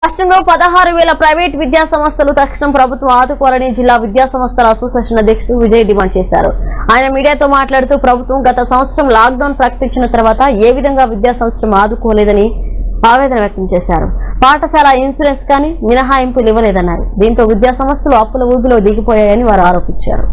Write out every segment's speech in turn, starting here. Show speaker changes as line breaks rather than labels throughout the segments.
రాష్ట్రంలో పదహారు వేల ప్రైవేట్ విద్యా సంస్థలు తక్షణం ప్రభుత్వం ఆదుకోవాలని జిల్లా విద్యా సంస్థల అసోసియేషన్ అధ్యక్షుడు విజయ్ డిమాండ్ చేశారు ఆయన మీడియాతో మాట్లాడుతూ ప్రభుత్వం గత సంవత్సరం లాక్డౌన్ ప్రకటించిన తర్వాత ఏ విధంగా విద్యా సంవత్సరం ఆదుకోలేదని ఆవేదన వ్యక్తం చేశారు పాఠశాల ఇన్సూరెన్స్ కానీ మినహాయింపులు ఇవ్వలేదన్నారు దీంతో విద్యా సంస్థలు అప్పుల ఊబిలో దిగిపోయాయని వారు ఆరోపించారు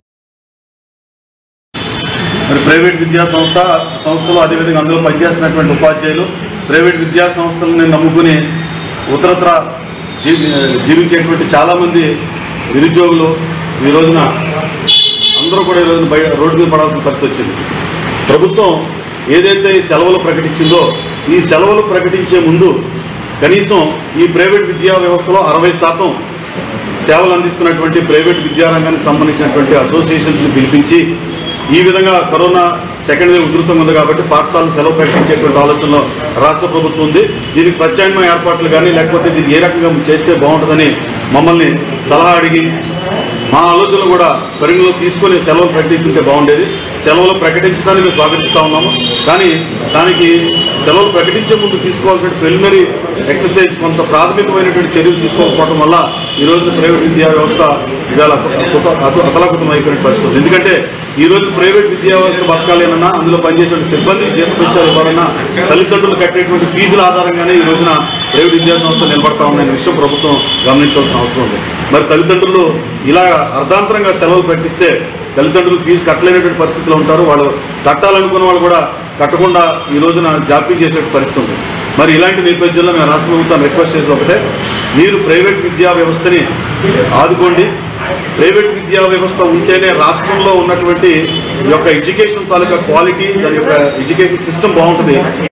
మరి ప్రైవేట్ విద్యా సంస్థ సంస్థలు అదేవిధంగా అందులో పనిచేస్తున్నటువంటి ఉపాధ్యాయులు ప్రైవేట్ విద్యా సంస్థలని నమ్ముకుని ఉత్తరత్ర జీ జీవించేటువంటి చాలామంది నిరుద్యోగులు ఈ రోజున అందరూ కూడా ఈ రోజున బయట రోడ్డు మీద పడాల్సిన పరిస్థితి వచ్చింది ప్రభుత్వం ఏదైతే ఈ సెలవులు ప్రకటించిందో ఈ సెలవులు ప్రకటించే ముందు కనీసం ఈ ప్రైవేట్ విద్యా వ్యవస్థలో అరవై శాతం సేవలు అందిస్తున్నటువంటి ప్రైవేట్ విద్యారంగానికి సంబంధించినటువంటి అసోసియేషన్స్ని పిలిపించి ఈ విధంగా కరోనా సెకండ్ వేవ్ ఉధృతంగా ఉంది కాబట్టి పాఠశాలను సెలవు ప్రకటించేటువంటి ఆలోచనలో రాష్ట్ర ప్రభుత్వం ఉంది దీనికి ప్రత్యామ్నాయ ఏర్పాట్లు కానీ లేకపోతే దీన్ని ఏ రకంగా చేస్తే బాగుంటుందని మమ్మల్ని సలహా అడిగి మా ఆలోచనలు కూడా పరిగణలో తీసుకొని సెలవులు ప్రకటించుంటే బాగుండేది సెలవులు ప్రకటించడానికి మేము స్వాగతిస్తా ఉన్నాము కానీ దానికి సెలవులు ప్రకటించే ముందు తీసుకోవాల్సిన ప్రిలిమినరీ ఎక్సర్సైజ్ కొంత ప్రాథమికమైనటువంటి చర్యలు తీసుకోకపోవడం వల్ల ఈ రోజు ప్రైవేట్ విద్యా వ్యవస్థ ఇవాళ అత- అత- అతలాకుతం అయిపోయిన పరిస్థితి ఉంది. ఎందుకంటే ఈ రోజు ప్రైవేట్ విద్యా వ్యవస్థ బతకాలేనన్నా అందులో పనిచేసే సిబ్బంది జీతపత్యాలు ఇవ్వాలన్నా తల్లిదండ్రులు కట్టేటువంటి ఫీజుల ఆధారంగానే ఈ రోజున ప్రైవేట్ విద్యా సంస్థలు నిలబడతా ఉన్నాయనే విషయం ప్రభుత్వం గమనించాల్సిన అవసరం ఉంది మరి తల్లిదండ్రులు ఇలా అర్ధాంతరంగా సెలవులు ప్రకటిస్తే తల్లిదండ్రులు ఫీజు కట్టలేనటువంటి పరిస్థితిలో ఉంటారు వాళ్ళు కట్టాలనుకున్న వాళ్ళు కూడా కట్టకుండా ఈ రోజున జాప్యం చేసే పరిస్థితి ఉంది మరి ఇలాంటి నేపథ్యంలో మేము రాష్ట్ర ప్రభుత్వాన్ని రిక్వెస్ట్ చేసేది ఒకటే మీరు ప్రైవేట్ విద్యా వ్యవస్థని ఆదుకోండి ప్రైవేట్ విద్యా వ్యవస్థ ఉంటేనే రాష్ట్రంలో ఉన్నటువంటి ఈ యొక్క ఎడ్యుకేషన్ తాలూకా క్వాలిటీ దాని యొక్క ఎడ్యుకేషన్ సిస్టమ్ బాగుంటుంది